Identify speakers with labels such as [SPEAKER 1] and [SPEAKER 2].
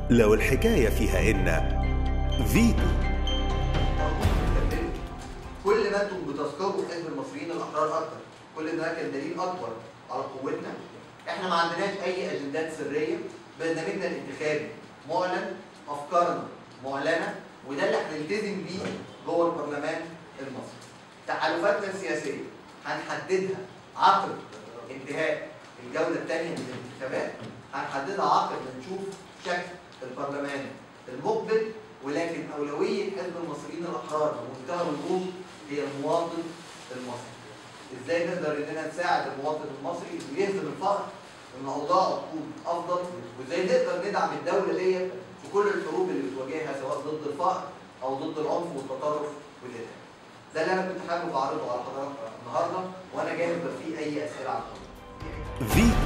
[SPEAKER 1] لو الحكاية فيها إن فيتو
[SPEAKER 2] كل ما انتم بتذكروا حزب المصريين الاحرار اكتر كل ده كان دليل اكبر على قوتنا احنا ما عندناش اي اجندات سريه برنامجنا الانتخابي معلن افكارنا معلنه وده اللي هنلتزم بيه جوه البرلمان المصري تحالفاتنا السياسيه هنحددها عقب انتهاء الجوله الثانيه من الانتخابات هنحددها عقب ما نشوف شكل البرلمان المقبل ولكن اولويه حزب المصريين الاحرار بمنتهى الوضوح هي المواطن المصري. ازاي نقدر اننا نساعد المواطن المصري انه يهزم الفقر وان اوضاعه تكون افضل وازاي نقدر ندعم الدوله ديت في كل الحروب اللي بتواجهها سواء ضد الفقر او ضد العنف والتطرف والارهاب. ده اللي انا كنت حابب اعرضه على حضرتك النهارده وانا جاهز لو في اي اسئله على الحضور.
[SPEAKER 1] فيتو